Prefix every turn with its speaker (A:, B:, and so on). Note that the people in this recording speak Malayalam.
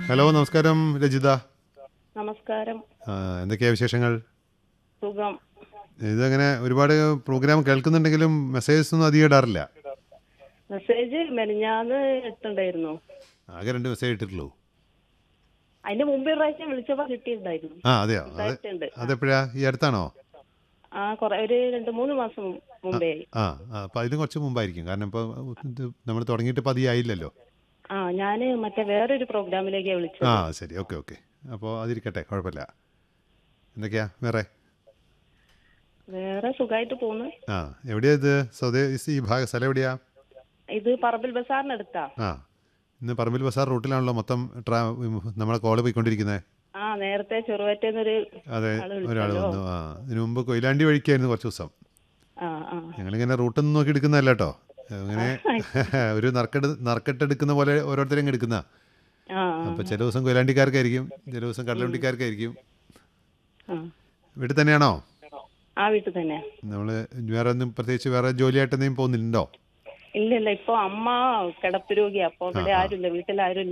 A: ഹലോ നമസ്കാരം രജിത
B: നമസ്കാരം
A: ആ, എന്തൊക്കെയാ വിശേഷങ്ങൾ
B: സുഖം
A: ഇതങ്ങനെ ഒരുപാട് പ്രോഗ്രാം കേൾക്കുന്നുണ്ടെങ്കിലും മെസ്സേജസ് ഒന്നും അധികം ഇടാറില്ല
B: മെസ്സേജ് മെനഞ്ഞാന്ന് എത്തുണ്ടായിരുന്നു
A: ആകെ രണ്ട് മെസ്സേജ് ഇട്ടിട്ടുള്ളൂ
B: അതിന്റെ മുമ്പ് ഒരു പ്രാവശ്യം വിളിച്ചപ്പോ കിട്ടിയിട്ടുണ്ടായിരുന്നു
A: ആ അതെയോ അത്
B: ഇതായിട്ടുണ്ട്
A: അതെപ്പോഴാ ഈ അടുത്താണോ
B: ആ കൊറേ ഒരു രണ്ട് മൂന്ന് മാസം മുമ്പേ ആയി
A: ആ ആ, അപ്പോൾ അതിലും കുറച്ച് മുമ്പായിരിക്കും കാരണം ഇപ്പോൾ ഇത് നമ്മൾ തുടങ്ങിയിട്ട് ഇപ്പോൾ അധികം ആയില്ലല്ലോ
B: ആ ഞാന് മറ്റേ വേറൊരു പ്രോഗ്രാമിലേക്കാ വിളിച്ചത്
A: ആ ശരി ഓക്കെ ഓക്കെ അപ്പോൾ അതിരിക്കട്ടെ കുഴപ്പമില്ല എന്തൊക്കെയാ വേറെ
B: വേറെ സുഖമായിട്ട് പോന്ന്
A: ആ എവിടെയാ ഇത് സ്വദേശി ഈ ഭാഗ സ്ഥലം എവിടെയാ
B: ഇത് പറമ്പിൽ ബസാറിനടുത്താ
A: ആ ഇന്ന് പറമ്പിൽ ബസാർ റൂട്ടിലാണല്ലോ മൊത്തം ട്രാ നമ്മളെ കോള് പോയിക്കൊണ്ടിരിക്കുന്നത്
B: ആ നേരത്തെ ചെറുപറ്റേന്നൊരു
A: അതെ
B: ആള്
A: ഒരാൾ
B: വിളിച്ചല്ലോ.
A: വന്നു ആ ഇതിനു മുമ്പ് കൊയിലാണ്ടി വഴിക്കായിരുന്നു കുറച്ച് ദിവസം
B: ആ ആ
A: ഞങ്ങളിങ്ങനെ റൂട്ടൊന്നും നോക്കി എടുക്കുന്നതല്ല കേട്ടോ അങ്ങനെ ഒരു നറുക്കെട് നറുക്കെട്ടെടുക്കുന്ന പോലെ ഓരോരുത്തരും എടുക്കുന്ന
B: ആ
A: അപ്പോൾ ചില ദിവസം കൊയിലാണ്ടിക്കാർക്കായിരിക്കും ചില ദിവസം കടലുണ്ടിക്കാർക്കായിരിക്കും
B: ആ
A: വീട്ടിൽ തന്നെയാണോ
B: ആ വീട്ടിൽ തന്നെ
A: നമ്മൾ വേറെ ഒന്നും പ്രത്യേകിച്ച് വേറെ ജോലിയായിട്ട് എന്തെങ്കിലും പോകുന്നുണ്ടോ
B: ഇല്ല ഇല്ല ഇപ്പൊ അമ്മ കിടപ്പ് രോഗിയാ അപ്പൊ ഇവിടെ ആരുമില്ല വീട്ടിൽ ആരുമില്ല